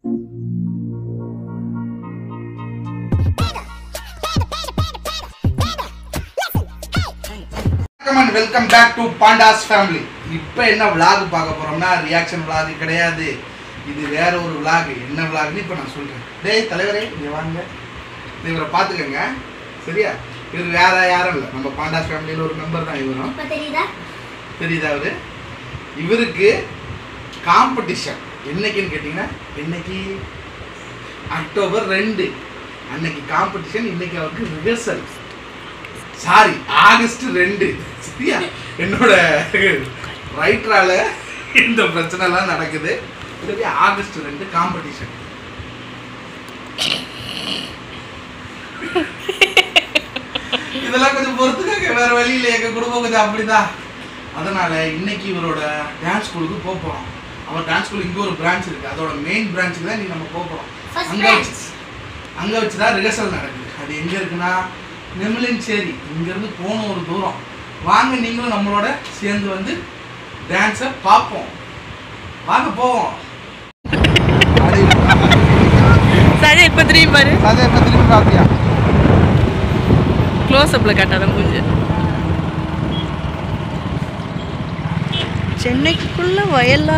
வணக்கம் and welcome back to Panda's family இப்போ என்ன vlog பார்க்க போறோம்னா ரியாக்ஷன் vlog கிடையாது இது வேற ஒரு vlog என்ன vlogனு இப்போ நான் சொல்றேன் டேய் தலைவரே இங்க வாங்க இவரை பார்த்துக்கங்க சரியா இவர் வேற யாரும் இல்லை நம்ம பாண்டாஸ் ஃபேமிலியில் ஒரு மெம்பர் தான் இவரும் இப்ப தெரியுதா தெரியுதா அவரு இவருக்கு காம்படிஷன் என்னைக்குன்னு கேட்டிங்கன்னா என்னைக்கு அக்டோபர் ரெண்டு அன்னைக்கு காம்படிஷன் இன்னைக்கு அவருக்கு ரிஹர்சல் சாரி ஆகஸ்ட் ரெண்டு சரியா என்னோட ரைட்டரால இந்த பிரச்சனைலாம் நடக்குது சரி ஆகஸ்ட் ரெண்டு காம்படிஷன் இதெல்லாம் கொஞ்சம் பொறுத்துக்காங்க வேற வழி இல்லை எங்க குடும்பம் கொஞ்சம் அப்படிதான் அதனால இன்னைக்கு இவரோட டான்ஸ் ஸ்கூலுக்கு போக போறோம் அவர் டான்ஸ் ஸ்கூல் இங்க ஒரு பிரான்ச் இருக்கு அதோட மெயின் பிரான்ச்சுக்கு தான் இன்னைக்கு நம்ம போக போறோம் First அங்க branch. வச்சு அங்க வச்சு தான் ரிஹர்சல் நடக்குது அது எங்க இருக்குன்னா நெமிலின்சேரி இங்க இருந்து போகணும் ஒரு தூரம் வாங்க நீங்களும் நம்மளோட சேர்ந்து வந்து டான்ஸை பார்ப்போம் வாங்க போவோம் சரி இப்ப திரும்பி பாரு அதே திரும்பி பார்த்தியா க்ளோஸ் அப்ல காட்டாத மூஞ்சு சென்னைக்குள்ள வயல்லா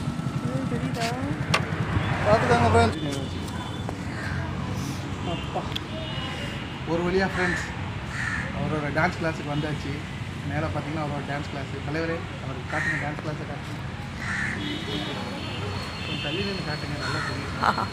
பார்த்துக்காங்க ஃப்ரெண்ட்ஸ் அப்பா ஒரு வழியாக ஃப்ரெண்ட்ஸ் அவரோட டான்ஸ் கிளாஸுக்கு வந்தாச்சு நேராக பார்த்தீங்கன்னா அவரோட டான்ஸ் கிளாஸு தலைவரே அவருக்கு காட்டுங்க டான்ஸ் கிளாஸை காட்டுங்க கொஞ்சம் தள்ளி நின்று காட்டுங்க நல்லா தெரியும்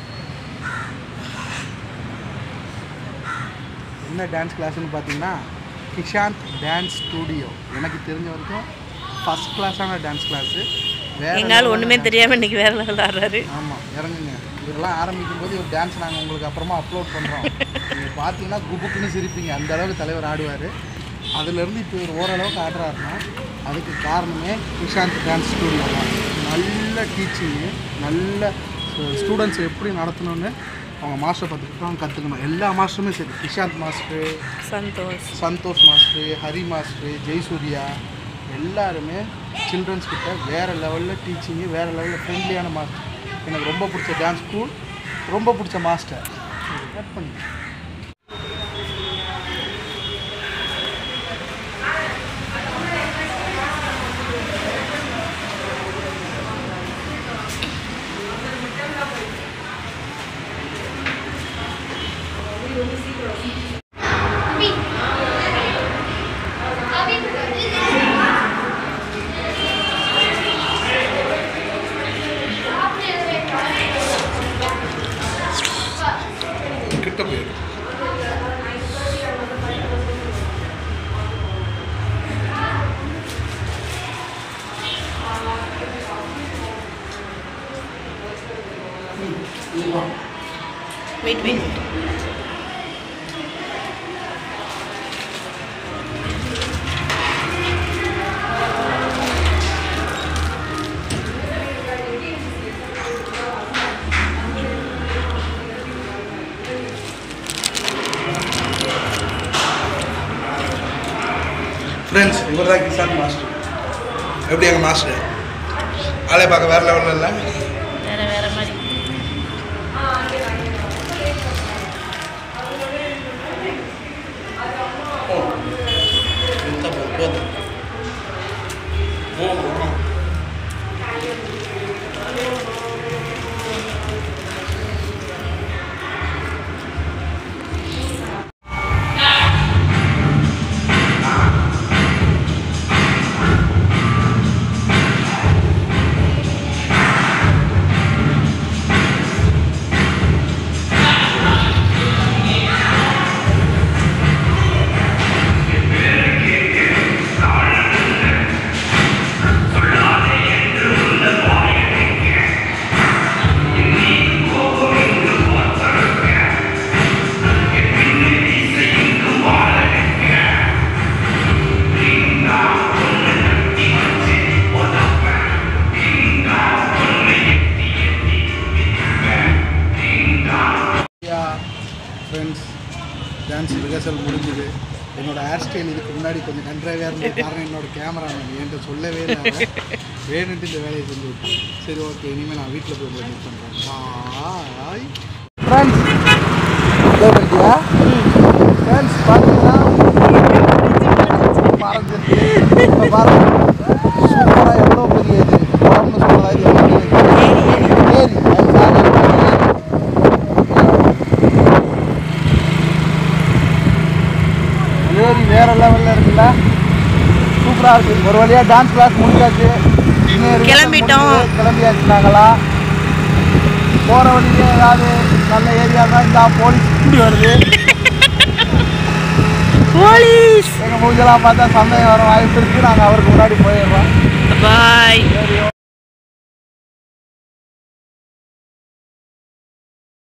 என்ன டான்ஸ் கிளாஸ்னு பார்த்தீங்கன்னா கிஷாந்த் டான்ஸ் ஸ்டூடியோ எனக்கு தெரிஞ்ச வரைக்கும் ஃபஸ்ட் கிளாஸான டான்ஸ் கிளாஸு எங்கால ஒண்ணுமே தெரியாம இன்னைக்கு வேற லெவல் ஆடுறாரு ஆமாம் இறங்குங்க இதெல்லாம் ஆரம்பிக்கும் போது ஒரு டான்ஸ் நாங்கள் உங்களுக்கு அப்புறமா அப்லோட் பண்ணுறோம் நீங்கள் பார்த்தீங்கன்னா குபுக்குன்னு சிரிப்பீங்க அந்த அளவுக்கு தலைவர் ஆடுவார் அதுலேருந்து இப்போ இவர் ஓரளவுக்கு ஆடுறாருன்னா அதுக்கு காரணமே நிஷாந்த் டான்ஸ் ஸ்டூடியோ தான் நல்ல டீச்சிங்கு நல்ல ஸ்டூடெண்ட்ஸ் எப்படி நடத்தணும்னு அவங்க மாஸ்டர் பார்த்துக்கிட்டு அவங்க கற்றுக்கணும் எல்லா மாஸ்டருமே சரி Nishanth master Santhosh Santhosh master Hari master Jayasurya எல்லாருமே சில்ட்ரன்ஸ் கிட்ட வேறு லெவலில் டீச்சிங்கு வேறு லெவலில் ஃப்ரெண்ட்லியான மாஸ்டர் எனக்கு ரொம்ப பிடிச்ச டான்ஸ் ஸ்கூல் ரொம்ப பிடிச்ச மாஸ்டர் கட் பண்ணி கிட்ட போயிடும் வெயிட் வெயிட் ஃப்ரெண்ட்ஸ் இவர் தான் கிஷாந்த் மாஸ்டர் எப்படி எங்கள் மாஸ்டர் ஆளே பார்க்க வேறு லெவலில் இல்லை வேற வேற மாதிரி போதும் போதும் போதும் ஃப்ரெண்ட்ஸ் டான்ஸ் ரிஹர்சல் முடிஞ்சுது என்னோட ஹேர் ஸ்டைல் இதுக்கு முன்னாடி கொஞ்சம் கன்றாவே இருந்த காரணம் என்னோட கேமராமேன் என்கிட்ட சொல்லவே இல்லை அவன். வேணுன்ட்டு இந்த வேலையை செஞ்சு விட்டான் சரி ஓகே இனிமேல் நான் வீட்டில் போய் மீட் பண்ணுறேன் ஃப்ரெண்ட்ஸ் ப்ளே பண்ணிட்டியா ஃப்ரெண்ட்ஸ் பார்த்தீங்கன்னா மறந்துருக்கு இப்போ பாருங்க சூப்பராக எவ்வளோ பெரிய இது குளம்னு சொல்கிறதா இது எவ்வளோ பெரிய இது? ஏரி அது சாரி, ஏரி. ஏரி வேற லெவலில் இருக்குல்ல சூப்பராக இருக்குது ஒரு வழியாக டான்ஸ் கிளாஸ் முடிஞ்சாச்சு இன்னும் rehearsal கிளம்பிட்டோம். முடிஞ்சு கிளம்பியாச்சு நாங்களாம் போகிற வழியிலே ஏதாவது நல்ல ஏரியா தான் இந்த போலீஸ் இப்படி வருது போலீஸ் எங்கள் மூஞ்செல்லாம் பார்த்தா சந்தேகம் வர வாய்ப்பு இருக்குது நாங்கள் அவருக்கு முன்னாடி போயிடுறோம் பாய் சரியோ